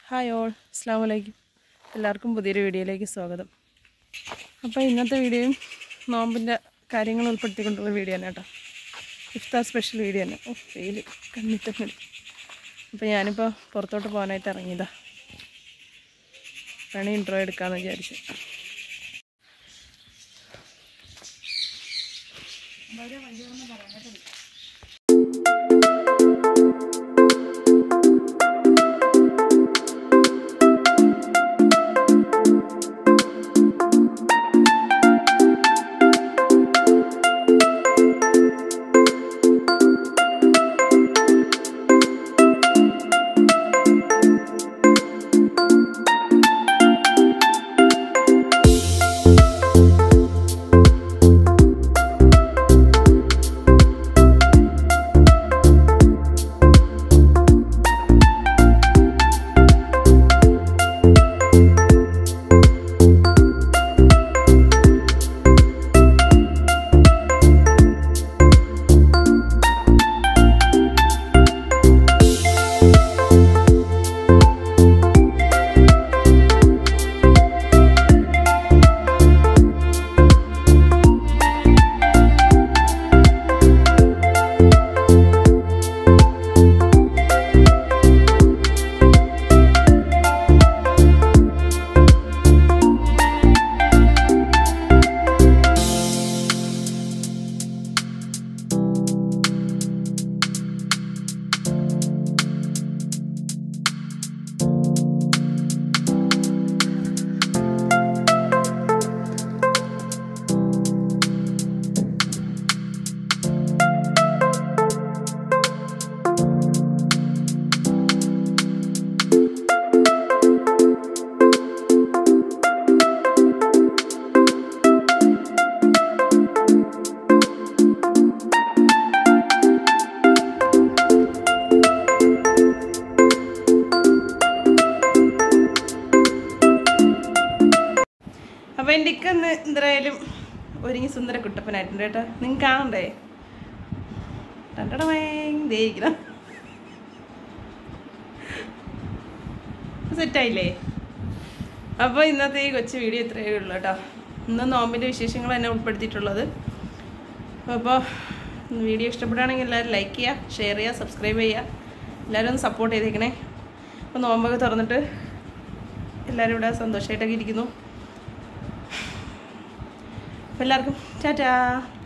hi all അസ്സാം വലൈക്കും എല്ലാവർക്കും പുതിയൊരു വീഡിയോയിലേക്ക് സ്വാഗതം അപ്പോൾ ഇന്നത്തെ വീഡിയോയും നോമ്പിൻ്റെ കാര്യങ്ങൾ ഉൾപ്പെടുത്തിക്കൊണ്ടുള്ള വീഡിയോ തന്നെ കേട്ടോ ഇഫ്താർ സ്പെഷ്യൽ വീഡിയോ തന്നെ ഓ വെയിൽ കണ്ണിത്തന്നെ അപ്പോൾ ഞാനിപ്പോൾ പുറത്തോട്ട് പോകാനായിട്ട് ഇറങ്ങിയതാ വേണേ ഇൻട്രോ എടുക്കാമെന്ന് വിചാരിച്ചു അപ്പോൾ എൻ്റെ ഇക്ക ഇന്ന് എന്തായാലും ഒരുങ്ങി സുന്ദര കുട്ടപ്പനായിട്ടുണ്ട് കേട്ടോ നിങ്ങൾക്ക് കാണണ്ടേ രണ്ടടമേരിക്കണം സെറ്റായില്ലേ അപ്പോൾ ഇന്നത്തെ ഈ കൊച്ചു വീഡിയോ ഇത്രയേ ഉള്ളൂ കേട്ടോ ഇന്ന് നോമ്പിൻ്റെ വിശേഷങ്ങൾ തന്നെ ഉൾപ്പെടുത്തിയിട്ടുള്ളത് അപ്പോൾ വീഡിയോ ഇഷ്ടപ്പെടുകയാണെങ്കിൽ എല്ലാവരും ലൈക്ക് ചെയ്യുക ഷെയർ ചെയ്യുക സബ്സ്ക്രൈബ് ചെയ്യുക എല്ലാവരും ഒന്ന് സപ്പോർട്ട് ചെയ്തേക്കണേ അപ്പോൾ നോമ്പൊക്കെ തുറന്നിട്ട് എല്ലാവരും ഇവിടെ സന്തോഷമായിട്ടൊക്കെ ഇരിക്കുന്നു അപ്പോൾ എല്ലാവർക്കും ടാറ്റാ